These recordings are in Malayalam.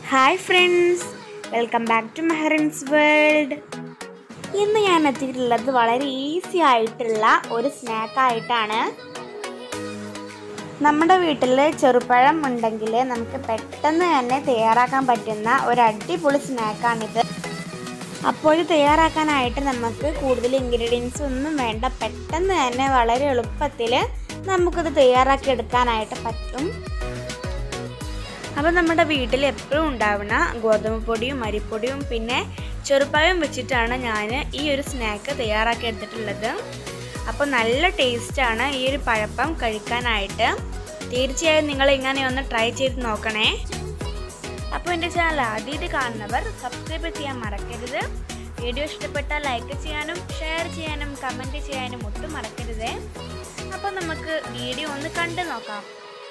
hi friends welcome back to Mehrin's world ഇന്ന് ഞാൻ എത്തിയിട്ടുള്ളത് വളരെ ഈസി ആയിട്ടുള്ള ഒരു സ്നാക്കായിട്ടാണ് നമ്മുടെ വീട്ടിൽ ചെറുപഴം ഉണ്ടെങ്കിൽ നമുക്ക് പെട്ടെന്ന് തന്നെ തയ്യാറാക്കാൻ പറ്റുന്ന ഒരു അടിപൊളി സ്നാക്കാണിത് അപ്പോൾ ഇത് തയ്യാറാക്കാനായിട്ട് നമുക്ക് കൂടുതൽ ഇൻഗ്രീഡിയൻസ് ഒന്നും വേണ്ട പെട്ടെന്ന് തന്നെ വളരെ എളുപ്പത്തിൽ നമുക്കിത് തയ്യാറാക്കി എടുക്കാനായിട്ട് പറ്റും അപ്പോൾ നമ്മുടെ വീട്ടിൽ എപ്പോഴും ഉണ്ടാവുന്ന ഗോതമ്പ് പൊടിയും അരിപ്പൊടിയും പിന്നെ ചെറുപ്പഴം വെച്ചിട്ടാണ് ഞാൻ ഈ ഒരു സ്നാക്ക് തയ്യാറാക്കി എടുത്തിട്ടുള്ളത് അപ്പോൾ നല്ല ടേസ്റ്റാണ് ഈ ഒരു പഴപ്പം കഴിക്കാനായിട്ട് തീർച്ചയായും നിങ്ങൾ ഇങ്ങനെ ഒന്ന് ട്രൈ ചെയ്ത് നോക്കണേ അപ്പോൾ എൻ്റെ ചാനൽ ആദ്യമായിട്ട് കാണുന്നവർ സബ്സ്ക്രൈബ് ചെയ്യാൻ മറക്കരുത് വീഡിയോ ഇഷ്ടപ്പെട്ടാൽ ലൈക്ക് ചെയ്യാനും ഷെയർ ചെയ്യാനും കമൻറ്റ് ചെയ്യാനും ഒട്ടും മറക്കരുത് അപ്പോൾ നമുക്ക് വീഡിയോ ഒന്ന് കണ്ടു നോക്കാം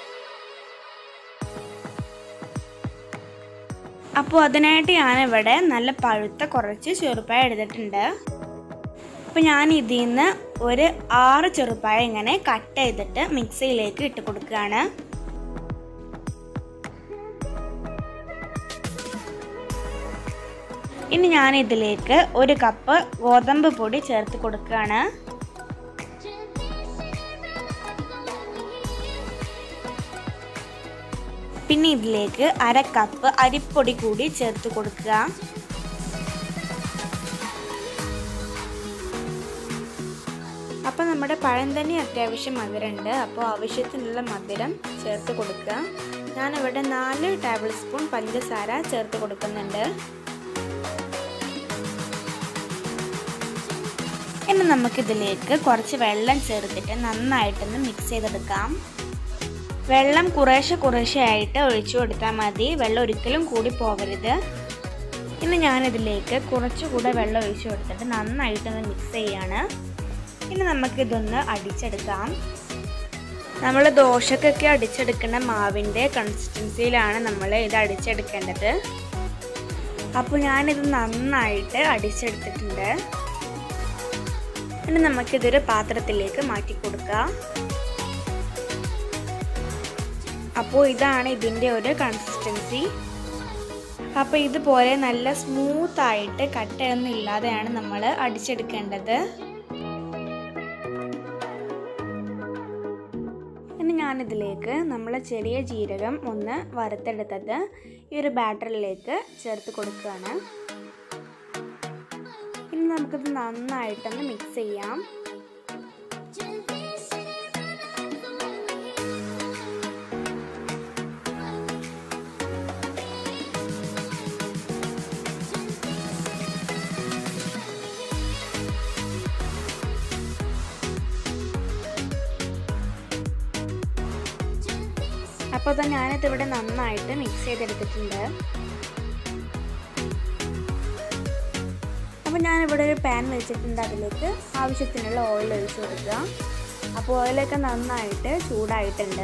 അപ്പോൾ അതിനായിട്ട് ഞാനിവിടെ നല്ല പഴുത്ത കുറച്ച് ചെറുപ്പായ എടുത്തിട്ടുണ്ട് അപ്പോൾ ഞാൻ ഇതിൽ നിന്ന് ഒരു ആറ് ചെറുപ്പായ ഇങ്ങനെ കട്ട് ചെയ്തിട്ട് മിക്സിയിലേക്ക് ഇട്ട് കൊടുക്കുകയാണ് ഇനി ഞാൻ ഇതിലേക്ക് ഒരു കപ്പ് ഗോതമ്പ് പൊടി ചേർത്ത് കൊടുക്കുകയാണ് പിന്നെ ഇതിലേക്ക് അര കപ്പ് അരിപ്പൊടി കൂടി ചേർത്ത് കൊടുക്കുക അപ്പോൾ നമ്മുടെ പഴം തന്നെ അത്യാവശ്യം മധുരമുണ്ട് അപ്പോൾ ആവശ്യത്തിനുള്ള മധുരം ചേർത്ത് കൊടുക്കുക ഞാനിവിടെ നാല് ടേബിൾ സ്പൂൺ പഞ്ചസാര ചേർത്ത് കൊടുക്കുന്നുണ്ട് ഇനി നമുക്കിതിലേക്ക് കുറച്ച് വെള്ളം ചേർത്തിട്ട് നന്നായിട്ടൊന്ന് മിക്സ് ചെയ്തെടുക്കാം വെള്ളം കുറേശ്ശെ കുറേശ്ശെ ആയിട്ട് ഒഴിച്ചു കൊടുത്താൽ മതി വെള്ളം ഒരിക്കലും കൂടി പോകരുത് ഇന്ന് ഞാനിതിലേക്ക് കുറച്ചുകൂടെ വെള്ളം ഒഴിച്ചു കൊടുത്തിട്ട് നന്നായിട്ടൊന്ന് മിക്സ് ചെയ്യാണ് ഇനി നമുക്കിതൊന്ന് അടിച്ചെടുക്കാം നമ്മൾ ദോശക്കൊക്കെ അടിച്ചെടുക്കുന്ന മാവിൻ്റെ കൺസിസ്റ്റൻസിയിലാണ് നമ്മൾ ഇത് അടിച്ചെടുക്കേണ്ടത് അപ്പോൾ ഞാനിത് നന്നായിട്ട് അടിച്ചെടുത്തിട്ടുണ്ട് ഇനി നമുക്കിതൊരു പാത്രത്തിലേക്ക് മാറ്റി കൊടുക്കാം അപ്പോൾ ഇതാണ് ഇതിൻ്റെ ഒരു കൺസിസ്റ്റൻസി അപ്പോൾ ഇതുപോലെ നല്ല സ്മൂത്തായിട്ട് കട്ടയൊന്നും ഇല്ലാതെയാണ് നമ്മൾ അടിച്ചെടുക്കേണ്ടത് ഇനി ഞാനിതിലേക്ക് നമ്മൾ ചെറിയ ജീരകം ഒന്ന് വറുത്തെടുത്തത് ഈ ഒരു ബാറ്ററിലേക്ക് ചേർത്ത് കൊടുക്കുകയാണ് ഇനി നമുക്കിത് നന്നായിട്ടൊന്ന് മിക്സ് ചെയ്യാം അപ്പോൾ അത് ഞാനിത് ഇവിടെ നന്നായിട്ട് മിക്സ് ചെയ്തെടുത്തിട്ടുണ്ട് അപ്പോൾ ഞാനിവിടെ ഒരു പാൻ വെച്ചിട്ടുണ്ട് അതിലേക്ക് ആവശ്യത്തിനുള്ള ഓയിൽ ഒഴിച്ച് കൊടുക്കുക അപ്പോൾ ഓയിലൊക്കെ നന്നായിട്ട് ചൂടായിട്ടുണ്ട്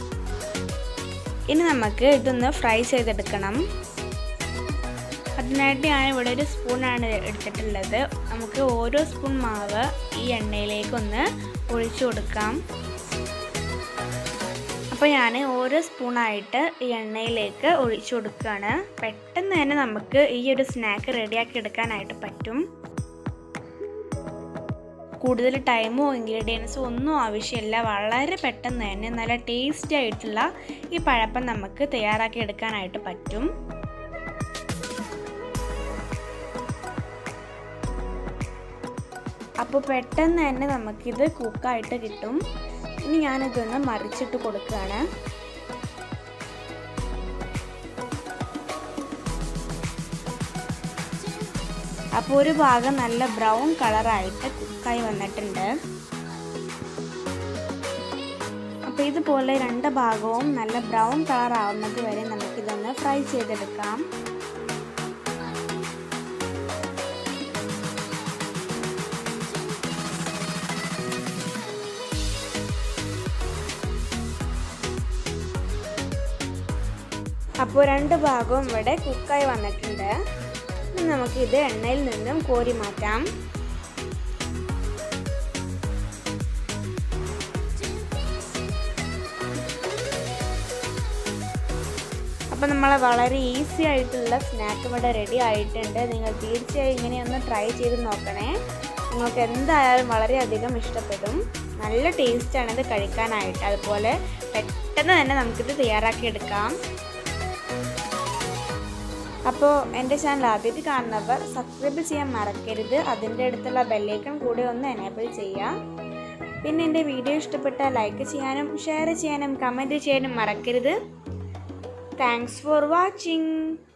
ഇനി നമുക്ക് ഇതൊന്ന് ഫ്രൈ ചെയ്തെടുക്കണം അതിനായിട്ട് ഞാൻ ഇവിടെ ഒരു സ്പൂണാണ് എടുത്തിട്ടുള്ളത് നമുക്ക് ഓരോ സ്പൂൺ മാവ് ഈ എണ്ണയിലേക്കൊന്ന് ഒഴിച്ചു കൊടുക്കാം അപ്പോൾ ഞാൻ ഓരോ സ്പൂണായിട്ട് ഈ എണ്ണയിലേക്ക് ഒഴിച്ചു കൊടുക്കുകയാണ് പെട്ടെന്ന് തന്നെ നമുക്ക് ഈ ഒരു സ്നാക്ക് റെഡിയാക്കി എടുക്കാനായിട്ട് പറ്റും കൂടുതൽ ടൈമോ ഇൻഗ്രീഡിയൻസോ ഒന്നും ആവശ്യമില്ല വളരെ പെട്ടെന്ന് തന്നെ നല്ല ടേസ്റ്റി ആയിട്ടുള്ള ഈ പഴപ്പം നമുക്ക് തയ്യാറാക്കി എടുക്കാനായിട്ട് പറ്റും അപ്പോൾ പെട്ടെന്ന് തന്നെ നമുക്കിത് കുക്കായിട്ട് കിട്ടും ഇനി ഞാനിതൊന്ന് മറിച്ചിട്ട് കൊടുക്കുകയാണ് അപ്പോൾ ഒരു ഭാഗം നല്ല ബ്രൗൺ കളറായിട്ട് കുക്കായി വന്നിട്ടുണ്ട് അപ്പോൾ ഇതുപോലെ രണ്ട് ഭാഗവും നല്ല ബ്രൗൺ കളർ ആവുന്നത് വരെ നമുക്കിതൊന്ന് ഫ്രൈ ചെയ്തെടുക്കാം അപ്പോൾ രണ്ട് ഭാഗവും ഇവിടെ കുക്കായി വന്നിട്ടുണ്ട് നമുക്കിത് എണ്ണയിൽ നിന്നും കോരി മാറ്റാം അപ്പോൾ നമ്മൾ വളരെ ഈസി ആയിട്ടുള്ള സ്നാക്ക് ഇവിടെ റെഡി ആയിട്ടുണ്ട് നിങ്ങൾ തീർച്ചയായും ഇങ്ങനെയൊന്ന് ട്രൈ ചെയ്ത് നോക്കണേ നിങ്ങൾക്ക് എന്തായാലും വളരെയധികം ഇഷ്ടപ്പെടും നല്ല ടേസ്റ്റാണ് ഇത് കഴിക്കാനായിട്ട് അതുപോലെ പെട്ടെന്ന് തന്നെ നമുക്കിത് തയ്യാറാക്കി എടുക്കാം അപ്പോൾ എൻ്റെ ചാനൽ ആദ്യമായിട്ട് കാണുന്നവർ സബ്സ്ക്രൈബ് ചെയ്യാൻ മറക്കരുത് അതിൻ്റെ അടുത്തുള്ള ബെല്ലൈക്കൺ കൂടെ ഒന്ന് എനേബിൾ ചെയ്യാം പിന്നെ എൻ്റെ വീഡിയോ ഇഷ്ടപ്പെട്ടാൽ ലൈക്ക് ചെയ്യാനും ഷെയർ ചെയ്യാനും കമൻറ്റ് ചെയ്യാനും മറക്കരുത് താങ്ക്സ് ഫോർ വാച്ചിങ്